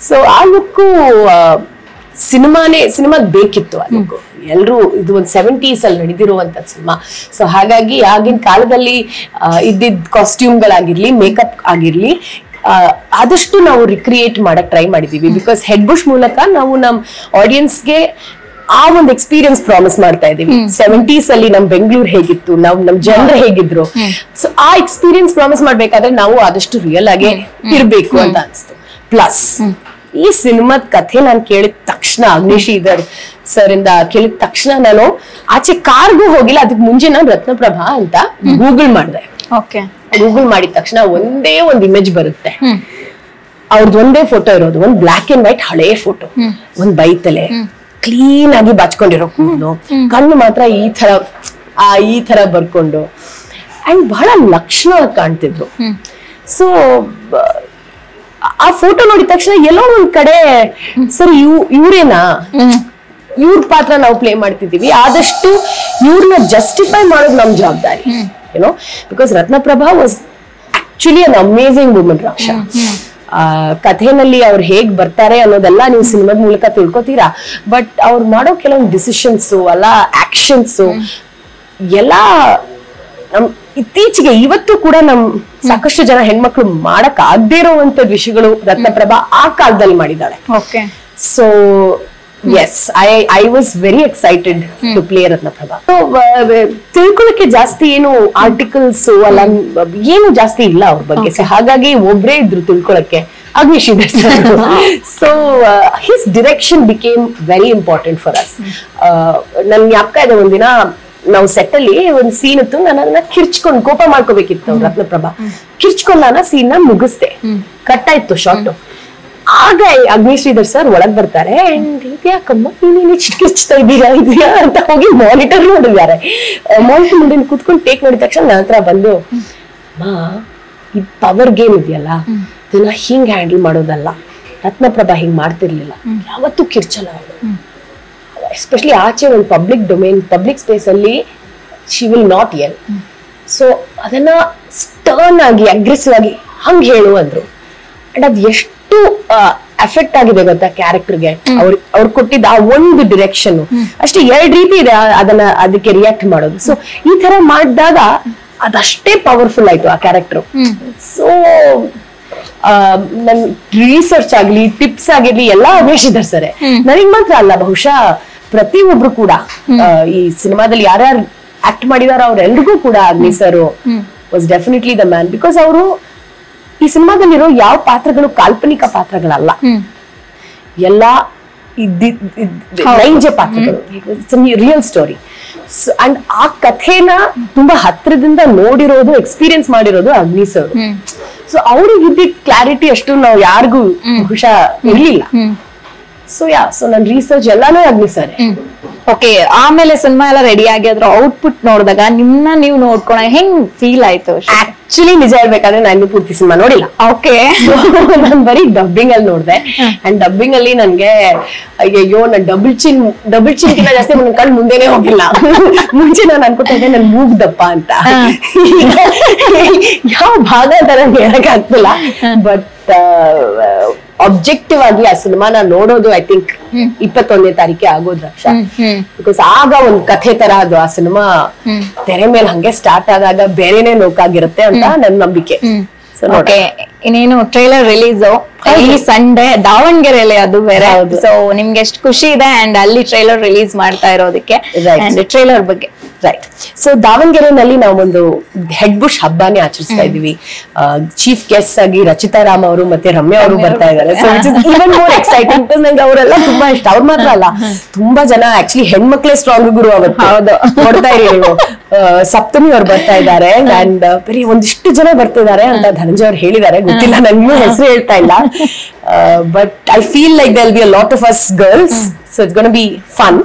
So ಆ look ಸಿನಿಮಾನೇ ಸಿನಿಮಾಗ್ ಬೇಕಿತ್ತು ಆ ಲುಕ್ ಎಲ್ರು ಇದು ಒಂದು ಸೆವೆಂಟೀಸ್ ಅಲ್ಲಿ ನಡೆದಿರುವಂತ ಸಿನಿಮಾ ಸೊ ಹಾಗಾಗಿ ಆಗಿನ ಕಾಲದಲ್ಲಿ ಆ, ಇದ್ದಿದ್ ಕಾಸ್ಟ್ಯೂಮ್ಗಳಾಗಿರ್ಲಿ ಮೇಕಪ್ ಆಗಿರ್ಲಿ ಆ, ಆದಷ್ಟು ನಾವು ರಿಕ್ರಿಯೇಟ್ ಮಾಡಕ್ ಟ್ರೈ ಮಾಡಿದೀವಿ ಬಿಕಾಸ್ ಹೆಡ್ ಬುಷ್ ಮೂಲಕ ನಾವು ನಮ್ ಆಡಿಯನ್ಸ್ಗೆ ಆ ಒಂದು ಎಕ್ಸ್ಪೀರಿಯನ್ಸ್ ಪ್ರಾಮಿಸ್ ಮಾಡ್ತಾ ಇದೀವಿ ಸೆವೆಂಟೀಸ್ ಅಲ್ಲಿ ನಮ್ ಬೆಂಗಳೂರು ಹೇಗಿತ್ತು ನಾವ್ ನಮ್ ಜನರು ಹೇಗಿದ್ರು ಸೊ ಆ ಎಕ್ಸ್ಪೀರಿಯನ್ಸ್ ಪ್ರಾಮಿಸ್ ಮಾಡ್ಬೇಕಾದ್ರೆ ನಾವು ಆದಷ್ಟು ರಿಯಲ್ ಆಗೇ ಇರ್ಬೇಕು ಅಂತ ಅನ್ಸ್ತು ಪ್ಲಸ್ ಈ ಸಿನಿಮಾದ ಕಥೆ ನಾನು ಕೇಳಿದ ತಕ್ಷಣ ಅಗ್ನಿಶ್ರೀಧರ್ ಸರ್ ಇಂದ ಕೇಳಿದ ತಕ್ಷಣ ನಾನು ಆಚೆ ಕಾರ್ಗೂ ಹೋಗಿಲ್ಲ ಅದಕ್ಕೆ ಮುಂಚೆ ನಾನು ರತ್ನಪ್ರಭಾ ಅಂತ ಗೂಗಲ್ ಮಾಡಿದೆ ಓಕೆ ಗೂಗಲ್ ಮಾಡಿದ ತಕ್ಷಣ ಒಂದೇ ಒಂದ್ ಇಮೇಜ್ ಬರುತ್ತೆ ಅವ್ರದ್ದು ಒಂದೇ ಫೋಟೋ ಇರೋದು ಒಂದ್ ಬ್ಲಾಕ್ ಅಂಡ್ ವೈಟ್ ಹಳೇ ಫೋಟೋ ಒಂದ್ ಬೈತಲೆ ಕ್ಲೀನ್ ಆಗಿ ಬಾಚ್ಕೊಂಡಿರೋ ಕೂದಲು ಕಣ್ಣು ಮಾತ್ರ ಈ ತರ ಆ ಈ ತರ ಬರ್ಕೊಂಡು ಅಂಡ್ ಬಹಳ ಲಕ್ಷಣ ಕಾಣ್ತಿದ್ರು ಸೊ ಆ ಫೋಟೋ ನೋಡಿದ ತಕ್ಷಣ ಎಲ್ಲೋ ಒಂದ್ ಕಡೆ ಸರ್ ಇವ್ ಇವ್ರೇನಾ ಇವ್ರ ಪಾತ್ರ ನಾವು ಪ್ಲೇ ಮಾಡ್ತಿದೀವಿ ಆದಷ್ಟು ಇವ್ರನ್ನ ಜಸ್ಟಿಫೈ ಮಾಡೋದು ನಮ್ ಜವಾಬ್ದಾರಿ ಏನೋ because Ratnaprabha was actually an amazing woman Raksha ಆ, ಕಥೆನಲ್ಲಿ ಅವ್ರು ಹೇಗ್ ಬರ್ತಾರೆ ಅನ್ನೋದೆಲ್ಲ ನೀವು ಸಿನಿಮಾದ ಮೂಲಕ ತಿಳ್ಕೊತೀರಾ ಬಟ್ ಅವ್ರು ಮಾಡೋ ಕೆಲವೊಂದು ಡಿಸಿಷನ್ಸ್ ಅಲ್ಲ ಆಕ್ಷನ್ಸ್ ಎಲ್ಲ ನಮ್ ಇತ್ತೀಚೆಗೆ ಇವತ್ತು ಕೂಡ ನಮ್ ಸಾಕಷ್ಟು ಜನ ಹೆಣ್ಮಕ್ಳು ಮಾಡಕ್ ಆಗದೇ ಇರೋವಂತ ವಿಷಯಗಳು ರತ್ನಪ್ರಭಾ ಆ ಕಾಲದಲ್ಲಿ ಮಾಡಿದ್ದಾಳೆ okay so yes I I was very excited to play Ratnaprabha So, uh, ತಿಳ್ಕೊಳಕ್ಕೆ ಜಾಸ್ತಿ ಏನು ಆರ್ಟಿಕಲ್ಸ್ ಅಲ್ಲ ಏನು ಜಾಸ್ತಿ ಇಲ್ಲ ಅವ್ರ ಬಗ್ಗೆ ಸೊ ಹಾಗಾಗಿ ಒಬ್ರೇ ಇದ್ರು ತಿಳ್ಕೊಳಕ್ಕೆ Agnishridhar sir so his direction became very important for us ನನ್ ಜ್ಞಾಪಕ ಇದೆ ಒಂದಿನ ನಾವು ಸೆಟ್ ಅಲ್ಲಿ ಒಂದ್ ಸೀನ್ ಇತ್ತು ನಾನು ಅದನ್ನ ಕಿರ್ಚ್ಕೊಂಡ್ ಕೋಪ ಮಾಡ್ಕೋಬೇಕಿತ್ತು ಅವ್ರು ರತ್ನಪ್ರಭಾ ಕಿರ್ಚ್ಕೊಂಡ್ ನಾನು ಸೀನ್ ನ ಮುಗಿಸ್ದೆ ಕಟ್ ಆಯ್ತು ಶಾರ್ಟ್ ಆಗ ಅಗ್ನಿಶ್ರೀಧರ್ ಸರ್ ಒಳಗ್ ಬರ್ತಾರೆ and ಇದ್ಯಾಕಮ್ಮ ನೀನೇನು ಇಷ್ಟು ಕಿರ್ಚ್ತಾ ಇದ್ದೀರಾ ಇದೆಯಾ ಅಂತ ಹೋಗಿ ಮಾನಿಟರ್ ನೋಡಿದ್ದಾರೆ ಮಾನಿಟರ್ ಮುಂದೆ ಕೂತ್ಕೊಂಡು ಟೇಕ್ ನೋಡಿದ ತಕ್ಷಣ ನನ್ನ ಹತ್ರ ಬಂದು ಮಾ ಈ ಪವರ್ ಗೇಮ್ ಇದೆಯಲ್ಲ ಇದನ್ನ ಹಿಂಗ್ ಹ್ಯಾಂಡಲ್ ಮಾಡೋದಲ್ಲ ರತ್ನಪ್ರಭಾ ಹಿಂಗ್ ಮಾಡ್ತಿರ್ಲಿಲ್ಲ ಯಾವತ್ತೂ ಕಿರ್ಚಲ್ಲ ಅವಳು ಎಸ್ಪೆಷಲಿ ಆಚೆ ಒಂದು ಪಬ್ಲಿಕ್ ಡೊಮೇನ್ ಪಬ್ಲಿಕ್ ಸ್ಪೇಸ್ ಅಲ್ಲಿ she will not yell so ಅದನ್ನ ಸ್ಟರ್ನ್ ಆಗಿ ಅಗ್ರೆಸಿವ್ ಆಗಿ ಹಂಗ್ ಹೇಳು ಅಂದ್ರು ಅಂಡ್ ಅದ್ ಎಷ್ಟು ಎಫೆಕ್ಟ್ ಆಗಿದೆ ಗೊತ್ತಾ ಕ್ಯಾರೆಕ್ಟರ್ಗೆ ಅವ್ರ ಅವ್ರು ಕೊಟ್ಟಿದ್ದ ಆ ಒಂದು ಡಿರೆಕ್ಷನ್ ಅಷ್ಟೇ ಎರಡ್ ರೀತಿ ಇದೆ ಆ- ಅದನ್ನ ಅದಕ್ಕೆ ರಿಯಾಕ್ಟ್ ಮಾಡೋದು ಸೊ ಈ ತರ ಮಾಡಿದಾಗ ಅದಷ್ಟೇ ಪವರ್ಫುಲ್ ಆಯ್ತು ಆ ಕ್ಯಾರೆಕ್ಟರ್ ಸೊ ನನ್ ರಿಸರ್ಚ್ ಆಗ್ಲಿ ಟಿಪ್ಸ್ ಆಗಿರ್ಲಿ ಎಲ್ಲಾ ಅನ್ವೇಷಿದ್ದಾರೆ ಸರ್ ನನಗ್ ಮಾತ್ರ ಅಲ್ಲ ಬಹುಶಃ ಪ್ರತಿಯೊಬ್ರು ಕೂಡ ಆ, ಈ ಸಿನಿಮಾದಲ್ಲಿ ಯಾರ್ಯಾರು ಆಕ್ಟ್ ಮಾಡಿದಾರೋ ಅವ್ರೆಲ್ರಿಗೂ ಕೂಡ Agni sir was definitely the man because ಅವರು ಈ ಸಿನಿಮಾದಲ್ಲಿರೋ ಯಾವ ಪಾತ್ರಗಳು ಕಾಲ್ಪನಿಕ ಪಾತ್ರಗಳಲ್ಲ ಎಲ್ಲ ಇದ್ದಿದ್ ಇದ್- ನೈಜ ಪಾತ್ರಗಳು ರಿಯಲ್ ಸ್ಟೋರಿ ಅಂಡ್ ಆ ಕಥೆನ ತುಂಬಾ ಹತ್ರದಿಂದ ನೋಡಿರೋದು ಎಕ್ಸ್ಪೀರಿಯನ್ಸ್ ಮಾಡಿರೋದು ಅಗ್ನಿ ಸರ್ ಸೊ ಅವ್ರಿಗೆ ಇದ್ದಿದ್ ಕ್ಲಾರಿಟಿ ಅಷ್ಟು ನಾವು ಯಾರಿಗೂ ಬಹುಶಃ ಇರ್ಲಿಲ್ಲ ಸೊ ಯಾ ಸೊ ನನ್ ರಿಸರ್ಚ್ ಎಲ್ಲಾನು ಅಗ್ನಿ ಸರ್ ಓಕೆ ಆಮೇಲೆ ಸಿನಿಮಾ ಎಲ್ಲ ರೆಡಿ ಆಗಿ ಅದ್ರ ಔಟ್ಪುಟ್ ನೋಡಿದಾಗ ನಿಮ್ನ ನೀವು ನೋಡ್ಕೊಳ ಹೆಂಗ್ ಫೀಲ್ ಆಯ್ತು ಆಕ್ಚುಲಿ ನಿಜ ಹೇಳ್ಬೇಕಾದ್ರೆ ನಾನು ಪೂರ್ತಿ ಸಿನಿಮಾ ನೋಡಿಲ್ಲ ಓಕೆ ನಾನು ಬರೀ ಡಬ್ಬಿಂಗ್ ಅಲ್ಲಿ ನೋಡ್ದೆ ಅಂಡ್ ಡಬ್ಬಿಂಗ್ ಅಲ್ಲಿ ನನ್ಗೆ ಅಯ್ಯಯ್ಯೋ ನನ್ ಡಬಲ್ ಚಿನ್ ಡಬಲ್ ಚಿನ್ ಕಿಂತ ಜಾಸ್ತಿ ನನ್ ಕಣ್ ಮುಂದೆನೆ ಹೋಗಿಲ್ಲ ಮುಂಚೆ ನಾನು ಅನ್ಕೋತಾ ಇದ್ದೆ ನನ್ ಮೂಗ್ ದಪ್ಪ ಅಂತ ಈಗ ಯಾವ ಭಾಗ ಅಂತ ನನ್ಗೆ ಹೇಳಕ್ ಆಗ್ತಿಲ್ಲ ಬಟ್ ಅಬ್ಜೆಕ್ಟಿವ್ ಆಗಿ ಆ ಸಿನಿಮಾನ ನೋಡೋದು ಐ ಥಿಂಕ್ ಇಪ್ಪತ್ತೊಂದನೇ ತಾರೀಕೆ ಆಗೋದು ರಕ್ಷಾ ಬಿಕಾಸ್ ಆಗ ಒಂದ್ ಕಥೆ ತರ ಅದು ಆ ಸಿನಿಮಾ ತೆರೆ ಮೇಲೆ ಹಂಗೆ ಸ್ಟಾರ್ಟ್ ಆದಾಗ ಬೇರೆನೆ ಲೋಕಾಗಿರುತ್ತೆ ಅಂತ ನನ್ ನಂಬಿಕೆ So, ನೋಡೋಣ. ಓಕೆ ಇನ್ನೇನು ಟ್ರೈಲರ್ ರಿಲೀಸ್ ಈ ಸಂಡೇ ದಾವಣಗೆರೆಯಲ್ಲಿ ಅದು ಬೇರೆ ಹೌದು. ಸೊ ನಿಮ್ಗೆ ಎಷ್ಟು ಖುಷಿ ಇದೆ ಅಂಡ್ ಅಲ್ಲಿ ಟ್ರೈಲರ್ ರಿಲೀಸ್ ಮಾಡ್ತಾ ಇರೋದಕ್ಕೆ Right. ಅಂಡ್ ಟ್ರೈಲರ್ ಬಗ್ಗೆ ರೈಟ್ ಸೊ ದಾವಣಗೆರೆನಲ್ಲಿ ನಾವು ಒಂದು ಹೆಡ್ ಬುಷ್ ಹಬ್ಬಾನೇ ಆಚರಿಸ್ತಾ ಇದೀವಿ ಚೀಫ್ ಗೆಸ್ಟ್ ಆಗಿ ರಚಿತಾ ರಾಮ್ ಅವರು ಮತ್ತೆ ರಮ್ಯಾ ಅವರು ಬರ್ತಾ ಇದ್ದಾರೆ ಸೊ ಇವನ್ ಮೋರ್ ಎಕ್ಸೈಟಿಂಗ್ ನಂಗೆ ಅವರೆಲ್ಲ ತುಂಬಾ ಇಷ್ಟ ಅವ್ರು ಮಾತ್ರ ಅಲ್ಲ ತುಂಬಾ ಜನ ಆಕ್ಚುಲಿ ಹೆಣ್ಮಕ್ಳೇ ಸ್ಟ್ರಾಂಗ್ ಗುರು ಅವತ್ತು ಹೌದು. ನೋಡ್ತಾ ಇರಿ ನೀವು ಆ, ಸಪ್ತಮಿ ಅವ್ರು ಬರ್ತಾ ಇದ್ದಾರೆ ಅಂಡ್ ಬರೀ ಒಂದಿಷ್ಟು ಜನ ಬರ್ತಿದ್ದಾರೆ ಅಂತ ಧನಂಜಯ ಅವ್ರು ಹೇಳಿದ್ದಾರೆ ಗೊತ್ತಿಲ್ಲ ನನ್ಗೂ ಹೆಸರು ಹೇಳ್ತಾ ಇಲ್ಲ but I feel like there'll be a lot of us girls so it's gonna be fun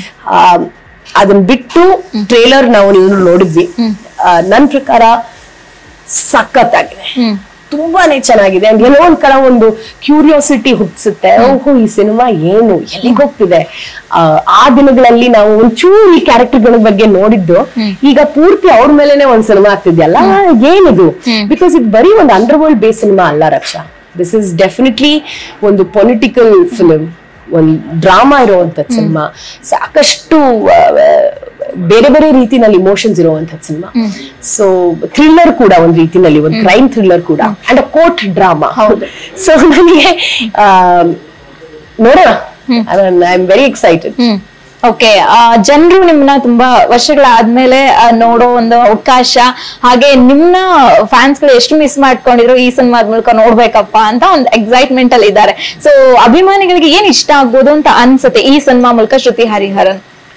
ಅದನ್ನ ಬಿಟ್ಟು ಟ್ರೇಲರ್ ನಾವು ನೀವು ನೋಡಿದ್ವಿ ಆ, ನನ್ ಪ್ರಕಾರ ಸಖತ್ತಾಗಿದೆ ತುಂಬಾನೇ ಚೆನ್ನಾಗಿದೆ ಅಂಡ್ ಏನೋ ಒಂದ್ ಕಡೆ ಒಂದು ಕ್ಯೂರಿಯಾಸಿಟಿ ಹುಟ್ಟಿಸುತ್ತೆ ಓಹೋ ಈ ಸಿನಿಮಾ ಏನು ಎಲ್ಲಿಗೆ ಹೋಗ್ತಿದೆ ಆ, ಆ ದಿನಗಳಲ್ಲಿ ನಾವು ಒಂಚೂರು ಈ ಕ್ಯಾರೆಕ್ಟರ್ಗಳ ಬಗ್ಗೆ ನೋಡಿದ್ದು ಈಗ ಪೂರ್ತಿ ಅವ್ರ ಮೇಲೆನೆ ಒಂದ್ ಸಿನಿಮಾ ಆಗ್ತಿದ್ಯಲ್ಲ ಏನಿದು ಬಿಕಾಸ್ ಇದು ಬರೀ ಒಂದು ಅಂಡರ್ ವರ್ಲ್ಡ್ ಬೇಸ್ ಸಿನಿಮಾ ಅಲ್ಲ ರಕ್ಷಾ ದಿಸ್ ಇಸ್ ಡೆಫಿನೆಟ್ಲಿ ಒಂದು ಪೊಲಿಟಿಕಲ್ ಫಿಲ್ಮ್ ಒಂದು ಡ್ರಾಮಾ ಇರುವಂತದ್ ಸಿನಿಮಾ ಸಾಕಷ್ಟು ಆ, ಆ, ಬೇರೆ ಬೇರೆ ರೀತಿನಲ್ಲಿ ಇಮೋಷನ್ಸ್ ಇರುವಂತದ್ ಸಿನಿಮಾ ಸೊ ಥ್ರಿಲ್ಲರ್ ಕೂಡ ಒಂದು ರೀತಿನಲ್ಲಿ ಒಂದು ಕ್ರೈಮ್ ಥ್ರಿಲ್ಲರ್ ಕೂಡ and a court drama so ನನಗೆ ಆ, ನೋಡೋಣ I am very excited hmm okay ಜನರು ನಿಮ್ನ ತುಂಬಾ ವರ್ಷಗಳಾದ್ಮೇಲೆ ಆ, ನೋಡೋ ಒಂದು ಅವಕಾಶ ಹಾಗೆ ನಿಮ್ನ ಫ್ಯಾನ್ಸ್ ಗಳು ಎಷ್ಟು ಮಿಸ್ ಮಾಡ್ಕೊಂಡಿದ್ರು ಈ ಸಿನಿಮಾದ ಮೂಲಕ ನೋಡ್ಬೇಕಪ್ಪ ಅಂತ ಒಂದು ಎಕ್ಸೈಟ್ಮೆಂಟ್ ಅಲ್ಲಿ ಇದ್ದಾರೆ ಸೊ ಅಭಿಮಾನಿಗಳಿಗೆ ಏನ್ ಇಷ್ಟ ಆಗ್ಬೋದು ಅಂತ ಅನ್ಸುತ್ತೆ ಈ ಸಿನಿಮಾ ಮೂಲಕ ಶ್ರುತಿ ಹರಿಹರನ್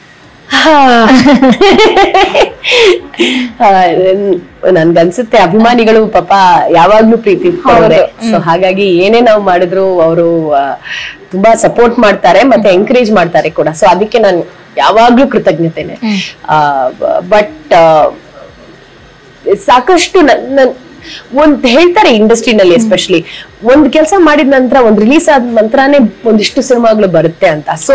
ನನ್ಗನ್ಸುತ್ತೆ ಅಭಿಮಾನಿಗಳು ಪಾಪ ಯಾವಾಗ್ಲೂ ಪ್ರೀತಿ ಪಡೋರೆ ಸೊ ಹಾಗಾಗಿ ಏನೇ ನಾವು ಮಾಡಿದ್ರು ಅವರು ತುಂಬಾ ಸಪೋರ್ಟ್ ಮಾಡ್ತಾರೆ ಮತ್ತೆ ಎಂಕರೇಜ್ ಮಾಡ್ತಾರೆ ಕೂಡ ಸೊ ಅದಕ್ಕೆ ನಾನು ಯಾವಾಗ್ಲೂ ಕೃತಜ್ಞತೆನೆ ಬಟ್ ಸಾಕಷ್ಟು ನನ್- ನನ್- ಒಂದ್ ಹೇಳ್ತಾರೆ ಇಂಡಸ್ಟ್ರಿನಲ್ಲಿ ಎಸ್ಪೆಷಲಿ ಒಂದ್ ಕೆಲಸ ಮಾಡಿದ ನಂತರ ಒಂದ್ ರಿಲೀಸ್ ಆದ ನಂತರನೇ ಒಂದಿಷ್ಟು ಸಿನಿಮಾಗಳು ಬರುತ್ತೆ ಅಂತ ಸೊ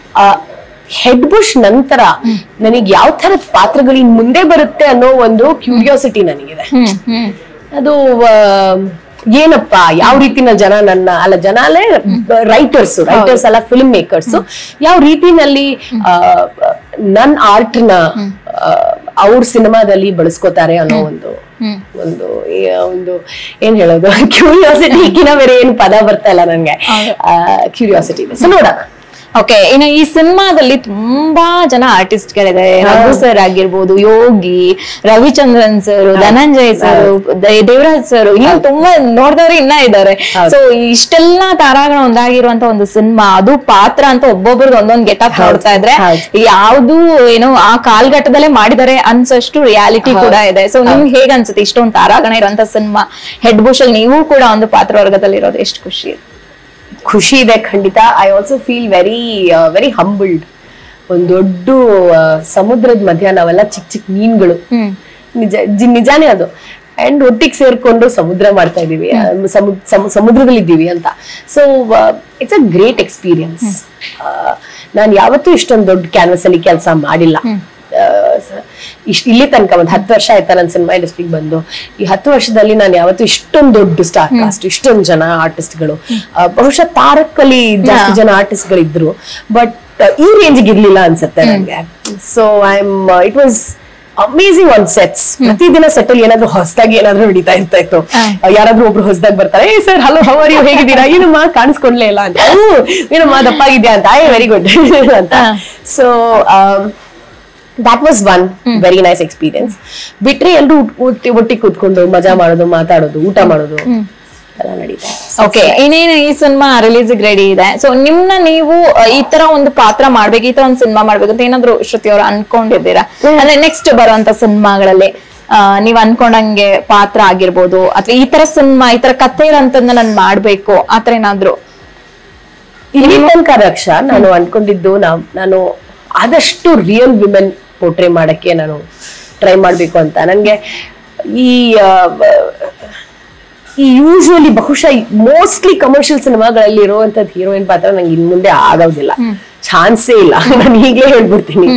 ಹೆಡ್ ಬುಷ್ ನಂತರ ನನಗೆ ಯಾವ ತರದ ಪಾತ್ರಗಳು ಇನ್ ಮುಂದೆ ಬರುತ್ತೆ ಅನ್ನೋ ಒಂದು ಕ್ಯೂರಿಯಾಸಿಟಿ ನನಗಿದೆ ಹ್ಮ್ ಹ್ಮ್ ಅದು ಆ, ಏನಪ್ಪ ಯಾವ ರೀತಿನ ಜನ ನನ್ನ ಅಲ್ಲ ಜನ ಅಲ್ಲೇ ರೈಟರ್ಸ್ ರೈಟರ್ಸ್ ಅಲ್ಲ ಫಿಲ್ಮ್ ಮೇಕರ್ಸ್ ಯಾವ ರೀತಿನಲ್ಲಿ ಆ, ನನ್ ಆರ್ಟ್ ನ ಅವ್ರ ಸಿನಿಮಾದಲ್ಲಿ ಬಳಸ್ಕೋತಾರೆ ಅನ್ನೋ ಒಂದು ಹ್ಮ್. ಒಂದು ಈ- ಒಂದು ಏನ್ ಹೇಳೋದು ಕ್ಯೂರಿಯಾಸಿಟಿಗಿನ ಬೇರೆ ಏನು ಪದ ಬರ್ತಾ ಇಲ್ಲ ನನ್ಗೆ ಕ್ಯೂರಿಯಾಸಿಟಿ ಇದೆ ಸೊ ನೋಡೋಣ ಓಕೆ ಇನ್ನು ಈ ಸಿನಿಮಾದಲ್ಲಿ ತುಂಬಾ ಜನ ಆರ್ಟಿಸ್ಟ್ ಗಳಿದ್ದಾರೆ ರಘು ಸರ್ ಆಗಿರ್ಬೋದು Yogi Ravichandran sir Dhananjay sir Devaraj sir ಇನ್ನು ತುಂಬಾ ನೋಡಿದವ್ರು ಇನ್ನ ಇದ್ದಾರೆ ಹೌದು. ಸೊ ಇಷ್ಟೆಲ್ಲ ತಾರಾಗಣ ಒಂದಾಗಿರುವಂತ ಒಂದು ಸಿನಿಮಾ ಅದು ಪಾತ್ರ ಅಂತ ಒಬ್ಬೊಬ್ರದ್ದು ಒಂದೊಂದ್ ಗೆಟಪ್ ನೋಡ್ತಾ ಇದ್ರೆ ಹೌದು. ಯಾವ್ದು ಏನೋ ಆ ಕಾಲ್ಘಟ್ಟದಲ್ಲೇ ಮಾಡಿದ್ದಾರೆ ಅನ್ಸಷ್ಟು ರಿಯಾಲಿಟಿ ಕೂಡ ಇದೆ ಸೊ ನಿಮ್ಗೆ ಹೇಗ್ ಅನ್ಸುತ್ತೆ ಇಷ್ಟೊಂದು ತಾರಾಗಣ ಇರುವಂತ ಸಿನಿಮಾ ಹೆಡ್ ಬುಷ್ ಅಲ್ಲಿ ನೀವು ಕೂಡ ಒಂದು ಪಾತ್ರ ವರ್ಗದಲ್ಲಿ ಇರೋದು ಎಷ್ಟು ಖುಷಿ ಇದೆ ಖುಷಿ ಇದೆ ಖಂಡಿತ I also feel very very humbled ಒಂದ್ ದೊಡ್ಡ ಆ, ಸಮುದ್ರದ ಮಧ್ಯ ನಾವೆಲ್ಲ ಚಿಕ್ಕ ಚಿಕ್ಕ ಮೀನ್ಗಳು ಹ್ಮ್ ನಿಜ ಜಿ- ನಿಜಾನೇ ಅದು ಅಂಡ್ ಒಟ್ಟಿಗೆ ಸೇರ್ಕೊಂಡು ಸಮುದ್ರ ಮಾಡ್ತಾ ಇದೀವಿ ಆ, ಸಮು- ಸಮು- ಸಮುದ್ರದಲ್ಲಿ ಇದ್ದೀವಿ ಅಂತ so it's a great experience ನಾನು ಯಾವತ್ತೂ ಇಷ್ಟೊಂದು ದೊಡ್ಡ ಕ್ಯಾನ್ವಸ್ ಅಲ್ಲಿ ಕೆಲಸ ಮಾಡಿಲ್ಲ ಆ, ಸ- ಇಷ್ಟ್ ಇಲ್ಲಿ ತನಕ ಒಂದ್ ಹತ್ತು ವರ್ಷ ಆಯ್ತಾ ನನ್ನ ಸಿನಿಮಾ ಇಂಡಸ್ಟ್ರಿಗೆ ಬಂದು ಈ ಹತ್ತು ವರ್ಷದಲ್ಲಿ ನಾನು ಯಾವತ್ತೂ ಇಷ್ಟೊಂದು ದೊಡ್ಡ ಸ್ಟಾರ್ ಕಾಸ್ಟ್ ಇಷ್ಟೊಂದು ಜನ ಆರ್ಟಿಸ್ಟ್ಗಳು ಬಹುಶಃ ತಾರಕ್ಕಲ್ಲಿ ಜಾಸ್ತಿ ಜನ ಆರ್ಟಿಸ್ಟ್ಗಳು ಇದ್ರು ಬಟ್ ಈ ರೇಂಜ್ಗೆ ಇರ್ಲಿಲ್ಲ ಅನ್ಸುತ್ತೆ ನನಗೆ so I am it was amazing on sets ಪ್ರತಿದಿನ ಸೆಟ್ ಅಲ್ಲಿ ಏನಾದ್ರು ಹೊಸದಾಗಿ ಏನಾದ್ರು ನಡೀತಾ ಇರ್ತಾ ಇತ್ತು ಯಾರಾದ್ರೂ ಒಬ್ರು ಹೊಸದಾಗಿ ಬರ್ತಾರೆ ಏ sir hello how are you ಹೇಗಿದ್ದೀರಾ ಏನಮ್ಮ ಕಾಣಿಸ್ಕೊಡ್ಲೇ ಇಲ್ಲ ಅಂತ "ಓ, ಏನಮ್ಮ ದಪ್ಪಾಗಿದ್ಯಾ ಅಂತ ಐ ವೆರಿ ಗುಡ್ ಅಂತ so that was one very nice experience ಬಿಟ್ರೆ ಎಲ್ರು ಒಟ್ಟಿಗೆ ಕೂತ್ಕೊಂಡು ಮಜಾ ಮಾಡೋದು ಮಾತಾಡೋದು ಊಟ ಮಾಡೋದು ಎಲ್ಲ ನಡೀತಾ ಇದೆ. ಓಕೆ ಇನ್ನೇನು ಈ ಸಿನಿಮಾ ರಿಲೀಸ್ ರೆಡಿ ಇದೆ ಸೊ ನಿಮ್ನ ನೀವು ಅ, ಈ ತರ ಒಂದು ಪಾತ್ರ ಮಾಡ್ಬೇಕು ಈ ತರ ಒಂದು ಸಿನಿಮಾ ಮಾಡ್ಬೇಕು ಅಂತ ಏನಾದ್ರು ಶ್ರುತಿ ಅವ್ರು ಅನ್ಕೊಂಡಿದ್ದೀರಾ ಅಂದ್ರೆ ನೆಕ್ಸ್ಟ್ ಬರುವಂತ ಸಿನಿಮಾಗಳಲ್ಲಿ ನೀವ್ ಅನ್ಕೊಂಡಂಗೆ ಪಾತ್ರ ಆಗಿರ್ಬೋದು ಅಥವಾ ಈ ತರ ಸಿನಿಮಾ ಈ ತರ ಕಥೆ ಇರೋಂಥದ್ನ ನಾನ್ ಮಾಡ್ಬೇಕು ಆತರ ಏನಾದ್ರು ಇಲ್ಲಿ ತನಕ ರಕ್ಷಾ ನಾನು ಅನ್ಕೊಂಡಿದ್ದು ನಾವ್ ನಾನು ಆದಷ್ಟು ರಿಯಲ್ ವಿಮೆನ್ ಪೋರ್ಟ್ರೇ ಮಾಡಕ್ಕೆ ನಾನು ಟ್ರೈ ಮಾಡ್ಬೇಕು ಅಂತ ನನ್ಗೆ ಈ ಆ, ಈ ಯೂಶುವಲಿ ಬಹುಶಃ ಮೋಸ್ಟ್ಲಿ ಕಮರ್ಷಿಯಲ್ ಸಿನಿಮಾಗಳಲ್ಲಿ ಇರುವಂತದ್ ಹೀರೋಯಿನ್ ಪಾತ್ರ ನಂಗೆ ಇನ್ ಮುಂದೆ ಆಗೋದಿಲ್ಲ ಚಾನ್ಸೇ ಇಲ್ಲ ನಾನು ಈಗಲೇ ಹೇಳ್ಬಿಡ್ತೀನಿ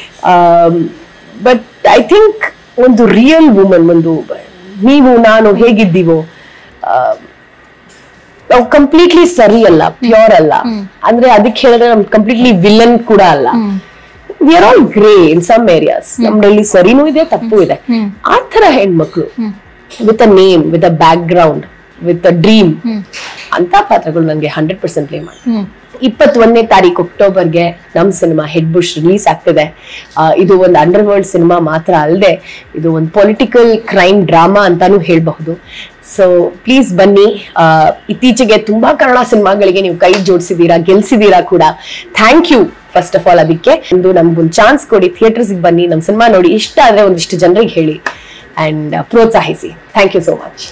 ಬಟ್ ಐ ಥಿಂಕ್ ಒಂದು ರಿಯಲ್ ವುಮನ್ ಒಂದು ನೀವು ನಾನು ಹೇಗಿದ್ದೀವೋ ಆ, ನಾವು ಕಂಪ್ಲೀಟ್ಲಿ ಸರಿ ಅಲ್ಲ ಪ್ಯೂರ್ ಅಲ್ಲ ಅಂದ್ರೆ ಅದಕ್ಕೆ ಹೇಳಿದ್ರೆ ನಮ್ ಕಂಪ್ಲೀಟ್ಲಿ ವಿಲನ್ ಕೂಡ ಅಲ್ಲ we are all grey in some areas ನಮ್ದ್ರಲ್ಲಿ ಸರಿನೂ ಇದೆ ತಪ್ಪು ಇದೆ ಆ ತರ ಹೆಣ್ಮಕ್ಳು with a name with a background with a dream ಅಂತ ಪಾತ್ರಗಳು ನಂಗೆ ಹಂಡ್ರೆಡ್ ಪರ್ಸೆಂಟ್ ಪ್ಲೇ ಮಾಡಿ ಇಪ್ಪತ್ತೊಂದನೇ ತಾರೀಕು ಅಕ್ಟೋಬರ್ಗೆ ನಮ್ ಸಿನಿಮಾ ಹೆಡ್ ಬುಷ್ ರಿಲೀಸ್ ಆಗ್ತಿದೆ ಆ, ಇದು ಒಂದು ಅಂಡರ್ ವರ್ಲ್ಡ್ ಸಿನಿಮಾ ಮಾತ್ರ ಅಲ್ಲದೆ ಇದು ಒಂದು ಪೊಲಿಟಿಕಲ್ ಕ್ರೈಮ್ ಡ್ರಾಮಾ ಅಂತಾನು ಹೇಳ್ಬಹುದು ಸೊ ಪ್ಲೀಸ್ ಬನ್ನಿ ಆ, ಇತ್ತೀಚೆಗೆ ತುಂಬಾ ಕನ್ನಡ ಸಿನಿಮಾಗಳಿಗೆ ನೀವು ಕೈ ಜೋಡಿಸಿದೀರಾ ಗೆಲ್ಸಿದೀರಾ ಕೂಡ thank you first of all ಅದಕ್ಕೆ ಒಂದು ನಮ್ಗೊಂದು ಚಾನ್ಸ್ ಕೊಡಿ ಥಿಯೇಟರ್ಸ್ ಬನ್ನಿ ನಮ್ ಸಿನಿಮಾ ನೋಡಿ ಇಷ್ಟ ಆದ್ರೆ ಒಂದಿಷ್ಟು ಜನರಿಗೆ ಹೇಳಿ ಅಂಡ್ ಪ್ರೋತ್ಸಾಹಿಸಿ ಥ್ಯಾಂಕ್ ಯು ಸೋ ಮಚ್